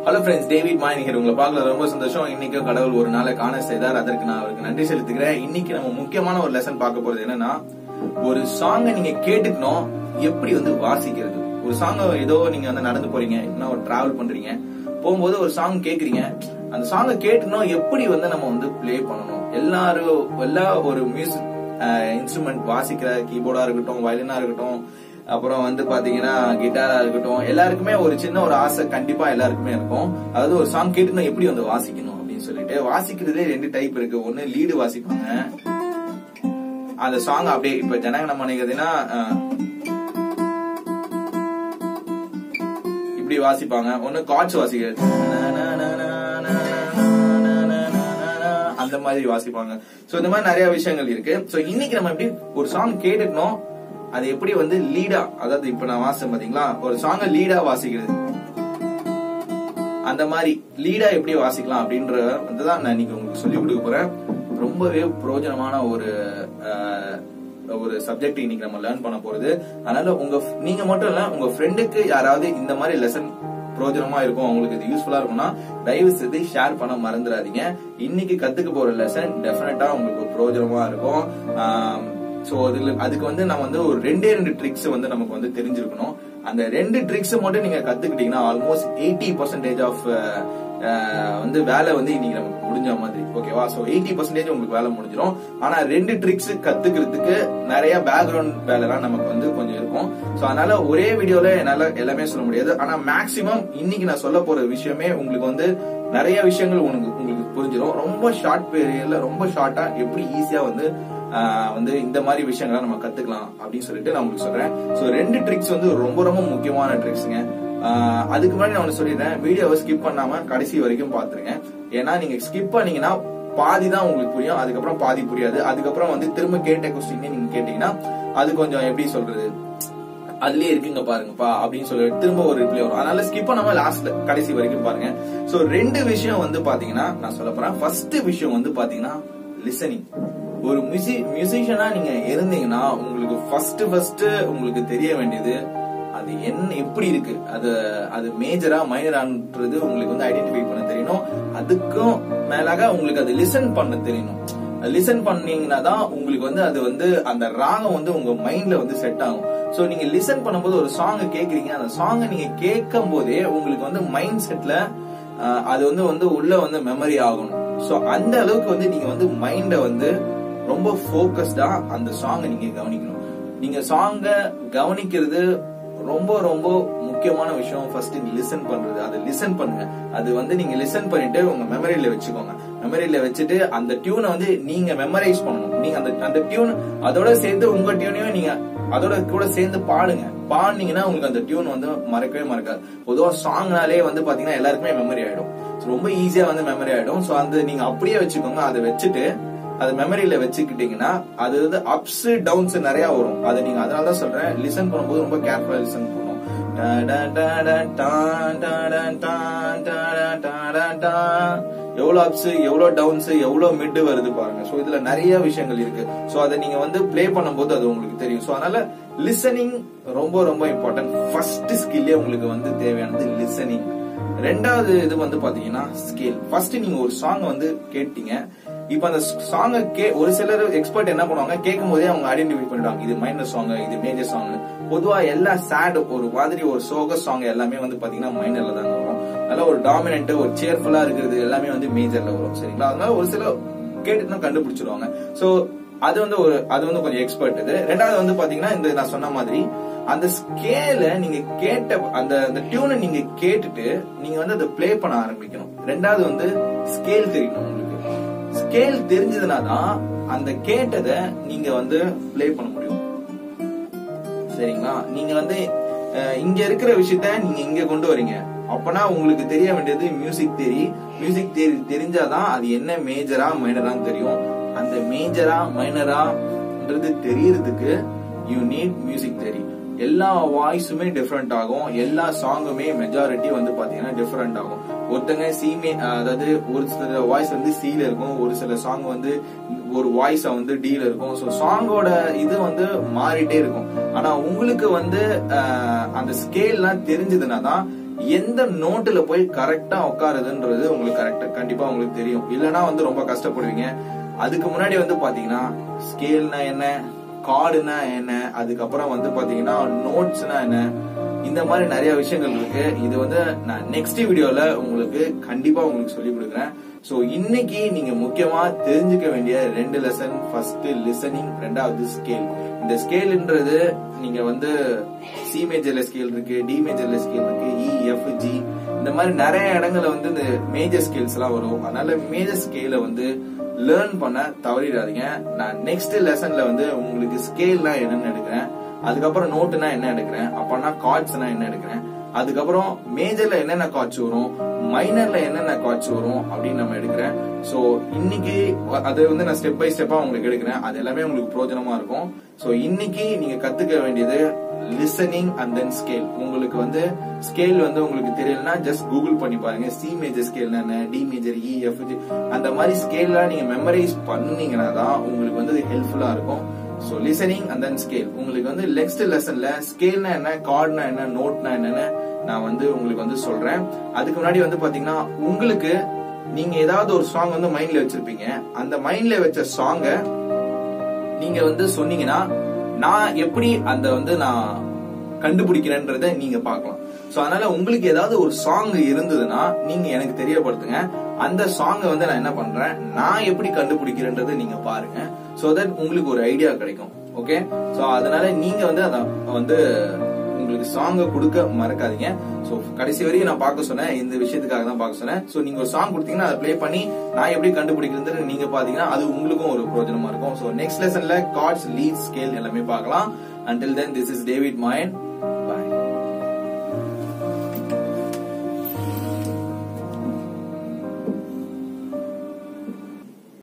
hello friends David மாயனிகர் உங்களை பார்க்கல ரொம்ப சந்தோஷம் இன்னைக்கு கடவுள் ஒரு நாளை காண செய்தார் அதற்கு நான் அவருக்கு நன்றி செலுத்துகிறேன் இன்னைக்கு நம்ம முக்கியமான ஒரு லெசன் பார்க்க போறது என்னன்னா ஒரு சாங்கை நீங்க கேட்டுக்கணும் எப்படி வந்து வாசிக்கிறது ஒரு சாங் ஏதோ நீங்க வந்து நடந்து போறீங்க இன்னும் ஒரு டிராவல் பண்றீங்க போகும்போது ஒரு சாங் கேக்குறீங்க அந்த சாங்கை கேட்டுக்கணும் எப்படி வந்து நம்ம வந்து ப்ளே பண்ணணும் எல்லாரும் எல்லா ஒரு மியூசிக் இன்ஸ்ட்ருமெண்ட் வாசிக்கிற கீபோர்டா இருக்கட்டும் வயலினா இருக்கட்டும் அப்புறம் வந்து பாத்தீங்கன்னா கிட்டாரா இருக்கட்டும் எல்லாருக்குமே ஒரு சின்ன ஒரு ஆசை கண்டிப்பா எல்லாருக்குமே இருக்கும் அதாவது ஒரு சாங் கேட்டு எப்படி வந்து வாசிக்கணும் அப்படின்னு சொல்லிட்டு வாசிக்கிறதே ரெண்டு டைப் இருக்கு ஒன்னு லீடு வாசிப்பாங்க அந்த சாங் அப்படியே இப்ப ஜனகன நினைக்கிறதுனா இப்படி வாசிப்பாங்க ஒன்னு காட்ஸ் வாசிக்கிறது அந்த மாதிரி வாசிப்பாங்க சோ இந்த மாதிரி நிறைய விஷயங்கள் இருக்கு சோ இன்னைக்கு நம்ம எப்படி ஒரு சாங் கேட்டுக்கணும் அது எப்படி வந்து லீடா அதாவது இப்ப நான் வாசம் பாத்தீங்களா ஒரு சாங்க லீடா வாசிக்கிறது அந்த மாதிரி லீடா எப்படி வாசிக்கலாம் அப்படின்ற வந்து தான் நான் இன்னைக்கு உங்களுக்கு சொல்லி கொடுக்க போறேன் ரொம்பவே பிரயோஜனமான ஒரு அஹ், ஒரு சப்ஜெக்ட் இன்னைக்கு நம்ம லேர்ன் பண்ண போறது அதனால உங்க நீங்க மட்டும் இல்ல உங்க ஃப்ரெண்டுக்கு யாராவது இந்த மாதிரி லெசன் பிரயோஜனமா இருக்கும் உங்களுக்கு இது யூஸ்ஃபுல்லா இருக்கும்னா தயவு செய்து ஷேர் பண்ண மறந்துடாதீங்க இன்னைக்கு கத்துக்க போற லெசன் டெஃபினட்டா உங்களுக்கு பிரயோஜனமா இருக்கும் ஆம், சோ அதுல அதுக்கு வந்து நம்ம வந்து ஒரு ரெண்டே ரெண்டு ட்ரிக்ஸ் வந்து நமக்கு வந்து தெரிஞ்சிருக்கணும் அந்த ரெண்டு ட்ரிக்ஸ் மட்டும் நீங்க கத்துக்கிட்டீங்கன்னா ஆல்மோஸ்ட் எயிட்டி பர்சன்டேஜ் ஆஃப் வந்து வேலை வந்து இன்னைக்கு நமக்கு முடிஞ்ச மாதிரி ஓகேவா சோ எயிட்டி பர்சன்டேஜ் உங்களுக்கு வேலை முடிஞ்சிடும் ஆனா ரெண்டு ட்ரிக்ஸ் கத்துக்கிறதுக்கு நிறைய பேக்ரவுண்ட் வேலைலாம் நமக்கு வந்து கொஞ்சம் இருக்கும் சோ அதனால ஒரே வீடியோல என்னால எல்லாமே சொல்ல முடியாது ஆனா மேக்சிமம் இன்னைக்கு நான் சொல்ல போற விஷயமே உங்களுக்கு வந்து நிறைய விஷயங்கள் உங்களுக்கு உங்களுக்கு புரிஞ்சிடும் ரொம்ப ஷார்ட் பீரியட்ல ரொம்ப ஷார்ட்டா எப்படி ஈஸியா வந்து ஆஹ் வந்து இந்த மாதிரி விஷயங்களை நம்ம கத்துக்கலாம் அப்படின்னு சொல்லிட்டு நான் உங்களுக்கு சொல்றேன் சோ ரெண்டு ட்ரிக்ஸ் வந்து ரொம்ப ரொம்ப முக்கியமான ட்ரிக்ஸ்ங்க அதுக்கு முன்னாடி நான் ஒண்ணு சொல்லிடுறேன் வீடியோவை ஸ்கிப் பண்ணாம கடைசி வரைக்கும் பாத்துருங்க ஏன்னா நீங்க ஸ்கிப் பண்ணீங்கன்னா பாதி தான் உங்களுக்கு புரியும் அதுக்கப்புறம் பாதி புரியாது அதுக்கப்புறம் வந்து திரும்ப கேட்ட கொஸ்டின் நீங்க கேட்டீங்கன்னா அது கொஞ்சம் எப்படி சொல்றது அதுலயே இருக்குங்க பாருங்கப்பா அப்படின்னு சொல்லி திரும்ப ஒரு ரிப்ளை வரும் அதனால ஸ்கிப் பண்ணாம லாஸ்ட்ல கடைசி வரைக்கும் பாருங்க சோ ரெண்டு விஷயம் வந்து பாத்தீங்கன்னா நான் சொல்ல போறேன் ஃபர்ஸ்ட் விஷயம் வந்து பாத்தீங்கன்னா லிசனிங் ஒரு மியூசி மியூசிஷியனா நீங்க இருந்தீங்கன்னா உங்களுக்கு ஃபர்ஸ்ட் ஃபர்ஸ்ட் உங்களுக்கு தெரிய வேண்டியது அது என்ன எப்படி இருக்கு அது அது மேஜரா மைனரான்றது உங்களுக்கு வந்து ஐடென்டிஃபை பண்ண தெரியணும் அதுக்கும் மேலாக உங்களுக்கு அது லிசன் பண்ண தெரியணும் லிசன் பண்ணீங்கன்னா தான் உங்களுக்கு வந்து அது வந்து அந்த ராகம் வந்து உங்க மைண்ட்ல வந்து செட் ஆகும் சோ நீங்க லிசன் பண்ணும்போது ஒரு சாங் கேக்குறீங்க அந்த சாங்கை நீங்க கேட்கும் போதே உங்களுக்கு வந்து மைண்ட் செட்ல அது வந்து வந்து உள்ள வந்து மெமரி ஆகணும் சோ அந்த அளவுக்கு வந்து நீங்க வந்து மைண்ட வந்து ரொம்ப போக்கஸ்டா அந்த சாங்கை நீங்க கவனிக்கணும் நீங்க சாங்க கவனிக்கிறது ரொம்ப ரொம்ப முக்கியமான விஷயம் ஃபர்ஸ்ட் நீங்க லிசன் பண்றது அதை லிசன் பண்ணுங்க அது வந்து நீங்க லிசன் பண்ணிட்டு உங்க மெமரியில வச்சுக்கோங்க மெமரியில வச்சுட்டு அந்த டியூனை வந்து நீங்க மெமரைஸ் பண்ணணும் நீங்க அந்த அந்த டியூன் அதோட சேர்த்து உங்க டியூனையும் நீங்க அதோட கூட சேர்ந்து பாடுங்க பாடுனீங்கன்னா உங்களுக்கு அந்த டியூன் வந்து மறக்கவே மறக்காது பொதுவா சாங்னாலே வந்து பாத்தீங்கன்னா எல்லாருக்குமே மெமரி ஆயிடும் So, ரொம்ப ஈஸியா வந்து மெமரி ஆயிடும் சோ அந்த நீங்க அப்படியே வச்சுக்கோங்க அதை வச்சுட்டு அது மெமரியில வச்சுக்கிட்டீங்கன்னா அது வந்து அப்ஸ் டவுன்ஸ் நிறைய வரும் அதை நீங்க அதனால தான் சொல்றேன் லிசன் பண்ணும்போது ரொம்ப கேர்ஃபுல்லா லிசன் பண்ணணும் எவ்வளவு அப்ஸ் எவ்வளவு டவுன்ஸ் எவ்வளவு மிட் வருது பாருங்க சோ இதுல நிறைய விஷயங்கள் இருக்கு சோ அதை நீங்க வந்து ப்ளே பண்ணும்போது அது உங்களுக்கு தெரியும் சோ அதனால லிசனிங் ரொம்ப ரொம்ப இம்பார்ட்டன்ட் ஃபர்ஸ்ட் ஸ்கில்லே உங்களுக்கு வந்து தேவையானது லிசனிங் ரெண்டாவது இது வந்து பாத்தீங்கன்னா ஸ்கேல் ஃபர்ஸ்ட் நீங்க ஒரு சாங் வந்து கேட்டீங்க இப்ப அந்த சாங்க கே ஒரு சிலர் எக்ஸ்பர்ட் என்ன பண்ணுவாங்க கேட்கும் போதே அவங்க ஐடென்டிஃபை பண்ணிடுவாங்க இது மைனர் சாங் இது மேஜர் சாங் பொதுவா எல்லா சேட் ஒரு மாதிரி ஒரு சோக சாங் எல்லாமே வந்து பாத்தீங்கன்னா மைனர்ல தாங்க வரும் நல்ல ஒரு டாமினன்ட் ஒரு சேர்ஃபுல்லா இருக்கிறது எல்லாமே வந்து மேஜர்ல வரும் சரிங்களா அதனால ஒரு சில கேட்டு கண்டுபிடிச்சிருவாங்க சோ அது வந்து ஒரு அது வந்து கொஞ்சம் எக்ஸ்பர்ட் இது ரெண்டாவது வந்து பாத்தீங்கன்னா இந்த நான் சொன்ன மாதிரி அந்த ஸ்கேல நீங்க கேட்ட அந்த அந்த டியூனை நீங்க கேட்டுட்டு நீங்க வந்து அதை ப்ளே பண்ண ஆரம்பிக்கணும் ரெண்டாவது வந்து ஸ்கேல் தெரியணும் உங்களுக்கு ஸ்கேல் தெரிஞ்சதுனா தான் அந்த கேட்டதை நீங்க வந்து ப்ளே பண்ண முடியும் சரிங்களா நீங்க வந்து அஹ், இங்க இருக்கிற விஷயத்த நீங்க இங்க கொண்டு வரீங்க அப்பனா உங்களுக்கு தெரிய வேண்டியது மியூசிக் தேரி மியூசிக் தேரி தெரிஞ்சாதான் அது என்ன மேஜரா மைனரான்னு தெரியும் அந்த மேஜரா மைனரான்றது தெரியறதுக்கு யூ நீட் மியூசிக் தேரி எல்லா வாய்ஸுமே டிஃப்ரெண்ட் ஆகும் எல்லா சாங்குமே மெஜாரிட்டி வந்து பாத்தீங்கன்னா டிஃப்ரெண்ட் ஆகும் ஒருத்தங்க சிமே அதாவது ஒரு சில வாய்ஸ் வந்து சில இருக்கும் ஒரு சில சாங் வந்து ஒரு வாய்ஸ் வந்து டீல இருக்கும் ஸோ சாங்கோட இது வந்து மாறிட்டே இருக்கும் ஆனா உங்களுக்கு வந்து அஹ், அந்த ஸ்கேல்லாம் தெரிஞ்சதுன்னா தான் எந்த நோட்டுல போய் கரெக்டா உட்காருதுன்றது உங்களுக்கு கரெக்டா கண்டிப்பா உங்களுக்கு தெரியும் இல்லனா வந்து ரொம்ப கஷ்டப்படுவீங்க அதுக்கு முன்னாடி வந்து பாத்தீங்கன்னா ஸ்கேல்னா என்ன கார்டுனா என்ன அதுக்கப்புறம் வந்து பாத்தீங்கன்னா நோட்ஸ்னா என்ன இந்த மாதிரி நிறைய விஷயங்கள் இருக்கு இது வந்து நான் நெக்ஸ்ட் வீடியோல உங்களுக்கு கண்டிப்பா உங்களுக்கு சொல்லி கொடுக்குறேன் சோ இன்னைக்கு நீங்க முக்கியமா தெரிஞ்சுக்க வேண்டிய ரெண்டு லெசன் ஃபர்ஸ்ட் லிசனிங் ரெண்டாவது ஸ்கேல் இந்த ஸ்கேல்ன்றது நீங்க வந்து சி மேஜர்ல ஸ்கேல் இருக்கு டி மேஜர்ல ஸ்கேல் இருக்கு இ எஃப் ஜி இந்த மாதிரி நிறைய இடங்கள்ல வந்து இந்த மேஜர் ஸ்கேல்ஸ் எல்லாம் வரும் அதனால மேஜர் ஸ்கேல வந்து லேர்ன் பண்ண தவறிடாதீங்க நான் நெக்ஸ்ட் லெசன்ல வந்து உங்களுக்கு ஸ்கேல்னா என்னன்னு எடுக்கிறேன் அதுக்கப்புறம் நோட்டுனா என்ன எடுக்கிறேன் அப்பனா கார்ட்ஸ்னா என்ன எடுக்கிறேன் அதுக்கப்புறம் மேஜர்ல என்னென்ன கார்ட்ஸ் வரும் மைனர்ல என்னென்ன கார்ட்ஸ் வரும் அப்படின்னு நம்ம எடுக்கிறேன் சோ இன்னைக்கு அது வந்து நான் ஸ்டெப் பை ஸ்டெப்பா உங்களுக்கு எடுக்கிறேன் அது எல்லாமே உங்களுக்கு பிரோஜனமா இருக்கும் சோ இன்னைக்கு நீங்க கத்துக்க வேண்டியது லிசனிங் அண்ட் தென் ஸ்கேல் உங்களுக்கு வந்து ஸ்கேல் வந்து உங்களுக்கு தெரியலனா ஜஸ்ட் கூகுள் பண்ணி பாருங்க சி மேஜர் ஸ்கேல் என்ன டி மேஜர் இ எஃப் அந்த மாதிரி ஸ்கேல்லாம் நீங்க மெமரைஸ் பண்ணீங்கன்னா தான் உங்களுக்கு வந்து ஹெல்ப்ஃபுல்லா இருக்கும் so listening and then scale உங்களுக்கு வந்து நெக்ஸ்ட் லெசன்ல ஸ்கேல்னா என்ன கார்ட்னா என்ன நோட்னா என்னன்னு நான் வந்து உங்களுக்கு வந்து சொல்றேன் அதுக்கு முன்னாடி வந்து பாத்தீங்கன்னா உங்களுக்கு நீங்க ஏதாவது ஒரு சாங் வந்து மைண்ட்ல வச்சிருப்பீங்க அந்த மைண்ட்ல வச்ச சாங்க நீங்க வந்து சொன்னீங்கன்னா நான் எப்படி அந்த வந்து நான் கண்டுபிடிக்கிறேன்றத நீங்க பார்க்கலாம் சோ அதனால உங்களுக்கு ஏதாவது ஒரு சாங் இருந்ததுன்னா நீங்க எனக்கு தெரியப்படுத்துங்க அந்த சாங்கை வந்து நான் என்ன பண்றேன் நான் எப்படி கண்டுபிடிக்கிறேன்றதை நீங்க பாருங்க சோ தட் உங்களுக்கு ஒரு ஐடியா கிடைக்கும் ஓகே சோ அதனால நீங்க வந்து அத வந்து உங்களுக்கு சாங்க கொடுக்க மறக்காதீங்க சோ கடைசி வரைக்கும் நான் பார்க்க சொன்னேன் இந்த விஷயத்துக்காக தான் பார்க்க சொன்னேன் சோ நீங்க ஒரு சாங் கொடுத்தீங்கன்னா அதை ப்ளே பண்ணி நான் எப்படி கண்டுபிடிக்கிறது நீங்க பாத்தீங்கன்னா அது உங்களுக்கும் ஒரு பிரோஜனமா இருக்கும் சோ நெக்ஸ்ட் லெசன்ல கார்ட்ஸ் லீட் ஸ்கேல் எல்லாமே பார்க்கலாம் until then this is david mayan